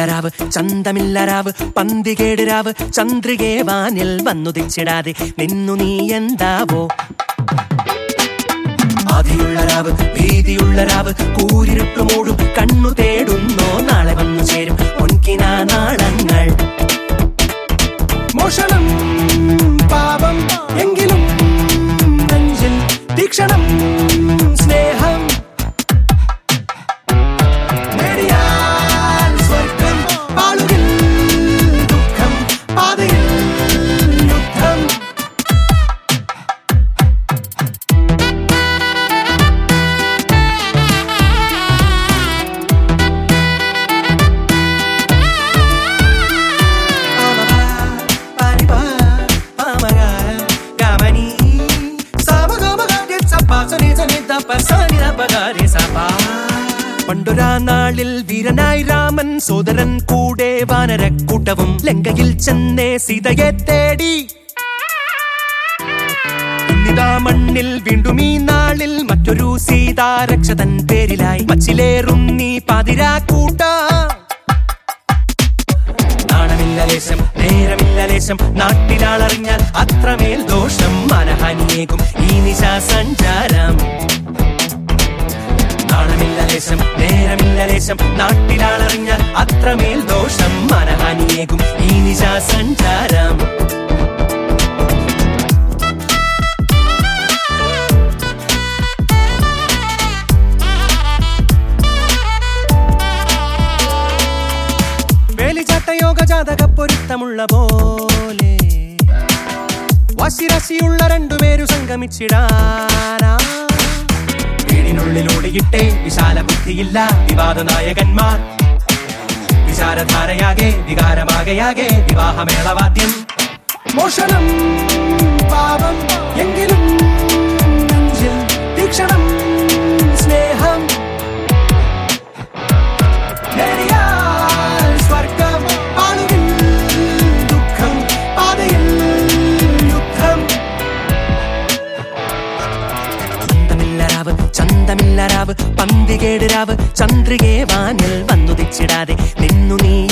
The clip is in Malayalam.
രാവ് ചന്തമില്ല രാവ് പന്തികേട് രാവ് ചന്ദ്രികേ വാനിൽ വന്നുദിച്ചിടാതെ നിന്നു നീ എന്താവോ ആധിയുള്ള രാവ് ഭീതിയുള്ള രാവ് കൂരിരുട്ട് മൂടും കണ്ണു തേടുന്നോ നാളെ വന്നു ചേരും പൊൻകിന നാളങ്ങൾ മോഷണം പാപം എങ്കിലും നെഞ്ചിൽ തീക്ഷണം സ്നേഹം നേടിയാൽ സ്വർഗം പാളുകിൽ ദുഃഖം പാതയിൽ യുദ്ധം പണ്ടൊരാ നാളിൽ വീരനായി രാമൻ സോദരൻ കൂടെ വാനരക്കൂട്ടവും ലങ്കയിൽ ചെന്നേ സീതയെ തേടി ഇന്നിതാ മണ്ണിൽ വീണ്ടും ഈ നാളിൽ മറ്റൊരു സീതാരക്ഷതൻ പേരിലായി മച്ചിലേറും നീ പാതിരാക്കൂട്ട നാണമില്ല ലേശം നേരമില്ല ലേശം നാട്ടിലാളറിഞ്ഞാൽ അത്രമേൽ ദോഷം മനഹാനിയേകും ഈ നിശാ സഞ്ചാരം നാണമില്ല ലേശം നേരമില്ല ലേശം നാട്ടിലാളറിഞ്ഞാൽ അത്രമേൽ ദോഷം മനഹാനിയേകും ഈ നിശാ സഞ്ചാരം വേലിച്ചാട്ടയോഗ ജാതക പൊരുത്തമുള്ള പോലെ വശിരശിയുള്ള രണ്ടുപേരു സംഗമിച്ചിടാനാ വീടിനുള്ളിലൂടെയിട്ടേ വിശാല ബുദ്ധിയില്ല വിവാദ നായകന്മാർ വിചാരധാരയാകെ വികാരമാകയാകെ വിവാഹമേളവാദ്യം മോഷണം പാപം എങ്കിലും നെഞ്ചിൽ തീക്ഷണം സ്നേഹം നേടിയാൽ സ്വർഗം പാളുകിൽ ദുഃഖം പാതയിൽ യുദ്ധം ചന്തമില്ല രാവ് ചന്തമില്ല രാവ് പന്തികേട് രാവ് ചന്ദ്രികേ വാനിൽ വന്നുദിച്ചിടാതെ നിന്നു നീ